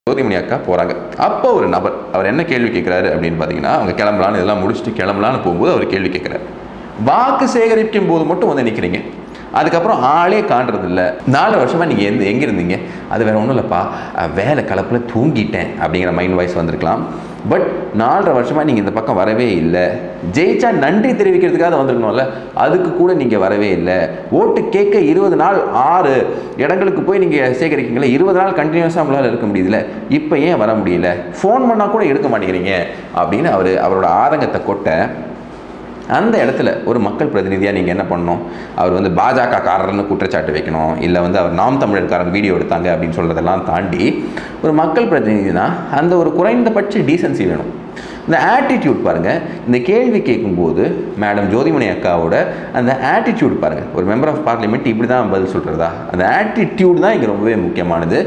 ஜோதிமணி அக்கா போகிறாங்க அப்போ ஒரு நபர் அவர் என்ன கேள்வி கேட்குறாரு அப்படின்னு பார்த்தீங்கன்னா அவங்க கிளம்பலான்னு இதெல்லாம் முடிச்சுட்டு கிளம்பலான்னு போகும்போது அவர் கேள்வி கேட்குறாரு வாக்கு சேகரிக்கும் போது மட்டும் வந்து நிற்கிறீங்க அதுக்கப்புறம் ஆளே காண்றது இல்ல நாலு வருஷமாக நீங்கள் எந்த எங்கே இருந்தீங்க அது வேற ஒன்றும் இல்லைப்பா அஹ் வேலை கலப்பில் தூங்கிட்டேன் அப்படிங்கிற மைண்ட் வாய்ஸ் வந்திருக்கலாம் பட் நாலரை வருஷமாக நீங்கள் இந்த பக்கம் வரவே இல்லை ஜெயிச்சா நன்றி தெரிவிக்கிறதுக்காக வந்திருக்கணும்ல அதுக்கு கூட நீங்கள் வரவே இல்லை ஓட்டு கேட்க இருபது நாள் ஆறு இடங்களுக்கு போய் நீங்கள் சேகரிக்கீங்களே இருபது நாள் கண்டினியூஸாக உங்களால் இருக்க முடியுதுல இப்போ ஏன் வர முடியல ஃபோன் பண்ணால் கூட எடுக்க மாட்டேங்கிறீங்க அப்படின்னு அவர் அவரோட ஆதங்கத்தை கொட்ட அந்த இடத்துல ஒரு மக்கள் பிரதிநிதியாக நீங்கள் என்ன பண்ணணும் அவர் வந்து பாஜக காரர்னு குற்றச்சாட்டு வைக்கணும் இல்லை வந்து அவர் நாம் தமிழர்காரன் வீடியோ எடுத்தாங்க அப்படின்னு சொல்கிறதெல்லாம் தாண்டி ஒரு மக்கள் பிரதிநிதினா அந்த ஒரு குறைந்தபட்ச டீசன்சி வேணும் இந்த ஆட்டிடியூட் பாருங்கள் இந்த கேள்வி கேட்கும்போது மேடம் ஜோதிமணி அக்காவோட அந்த ஆட்டிடியூட் பாருங்கள் ஒரு மெம்பர் ஆஃப் பார்லிமெண்ட் இப்படி தான் பதில் சொல்கிறதா அந்த ஆட்டிடியூட் தான் இங்கே ரொம்பவே முக்கியமானது